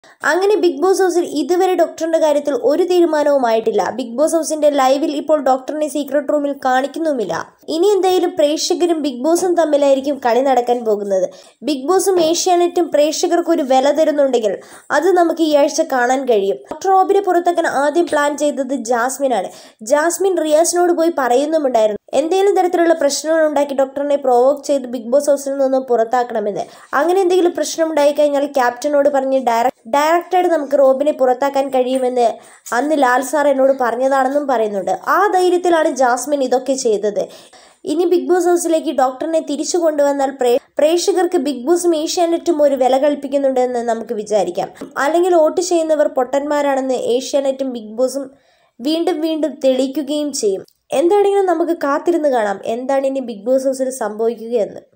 അങ്ങനെ big boss ഹൗസിൽ ഇതുവരെ ഡോക്ടറിന്റെ കാര്യത്തിൽ ഒരു തീരുമാനവുമായിട്ടില്ല ബിഗ് ബോസ് ഹൗസിന്റെ ലൈവിൽ ഇപ്പോൾ ഡോക്ടറിനെ സീക്രട്ട് റൂമിൽ കാണിക്കുന്നുമില്ല ഇനി എന്തായാലും പ്രേക്ഷകരും ബിഗ് ബോസും തമ്മിലായിരിക്കും കളി നടക്കാൻ പോകുന്നത് ബിഗ് ബോസും ഏഷ്യാനെറ്റും പ്രേക്ഷകർക്ക് ഒരു വില തരുന്നുണ്ടെങ്കിൽ അത് നമുക്ക് ഈ ആഴ്ച കാണാൻ കഴിയും ഡോക്ടർ റോബിനെ പുറത്താക്കാൻ ആദ്യം പ്ലാൻ ചെയ്തത് ജാസ്മിനാണ് ജാസ്മിൻ റിയാസിനോട് പോയി പറയുന്നുമുണ്ടായിരുന്നു എന്തെങ്കിലും തരത്തിലുള്ള പ്രശ്നങ്ങൾ ഉണ്ടാക്കി ഡോക്ടറിനെ പ്രൊവോക്ക് ചെയ്ത് ബിഗ് ബോസ് ഹൗസിൽ നിന്നും പുറത്താക്കണമെന്ന് അങ്ങനെ എന്തെങ്കിലും പ്രശ്നം ഉണ്ടായി കഴിഞ്ഞാൽ ക്യാപ്റ്റനോട് പറഞ്ഞ് ഡയറക്ട് ഡയറക്റ്റായിട്ട് നമുക്ക് റോബിനെ പുറത്താക്കാൻ കഴിയുമെന്ന് അന്ന് ലാൽ സാർ എന്നോട് പറഞ്ഞതാണെന്നും പറയുന്നുണ്ട് ആ ധൈര്യത്തിലാണ് ജാസ്മിൻ ഇതൊക്കെ ചെയ്തത് ഇനി ബിഗ് ബോസ് ഹൗസിലേക്ക് ഡോക്ടറിനെ തിരിച്ചു കൊണ്ടുവന്നാൽ പ്രേ പ്രേക്ഷകർക്ക് ബിഗ് ബോസും ഏഷ്യാനെറ്റും ഒരു വില കൽപ്പിക്കുന്നുണ്ടെന്ന് നമുക്ക് വിചാരിക്കാം അല്ലെങ്കിൽ വോട്ട് ചെയ്യുന്നവർ പൊട്ടന്മാരാണെന്ന് ഏഷ്യാനെറ്റും ബിഗ് ബോസും വീണ്ടും വീണ്ടും തെളിയിക്കുകയും ചെയ്യും എന്താണെങ്കിലും നമുക്ക് കാത്തിരുന്ന് കാണാം എന്താണ് ഇനി ബിഗ് ബോസ് ഹൗസിൽ സംഭവിക്കുകയെന്ന്